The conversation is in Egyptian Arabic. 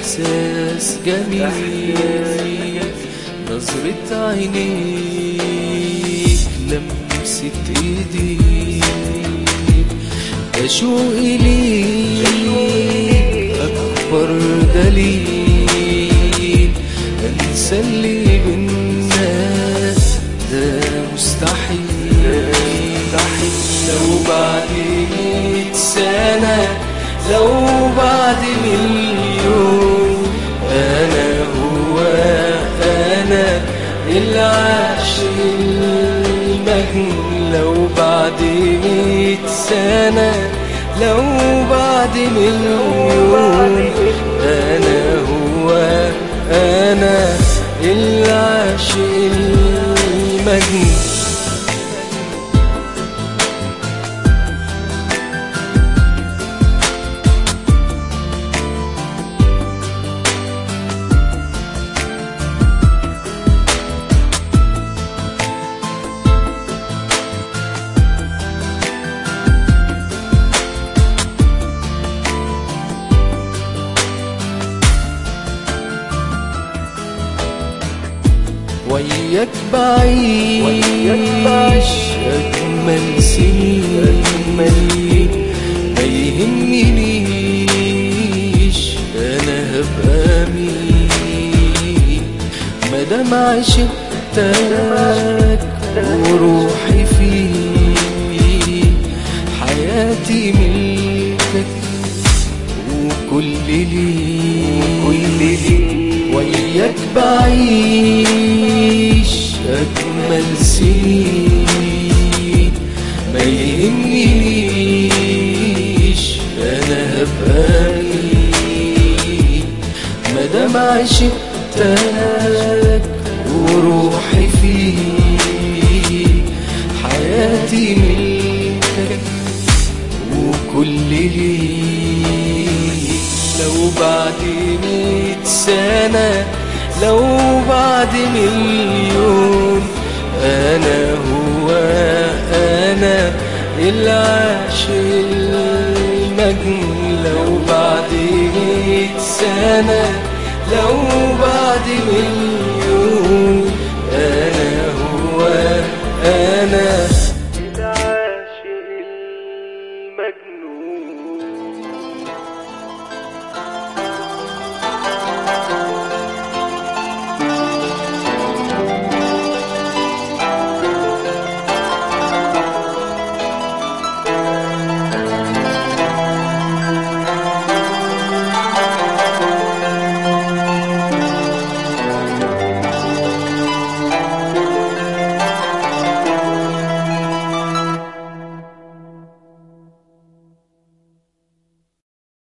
إحساس جميل نظرة عينيك لمسة إيديك أشوقي ليك أكبر دليل أنسى اللي بينا ده مستحيل لو بعد مية سنة لو بعد مليون أنا هو أنا العاشق المجنون لو بعد مية سنة لو بعد مليون أنا هو أنا العاشق المجنون وياك بعيش أجمل سنين ما يهمنيش أنا هبقى مين مادام عشقتك وروحي فيك حياتي ملكك وكل ليك وياك بعيش أجمل سنين ما يهمنيش أنا هبقى مين مادام عشقتك وروحي فيك حياتي ملكك وكل ليك لو بعد مية سنة لو بعد مليون أنا هو أنا العاشق المجنون لو بعد مية سنة لو بعد مليون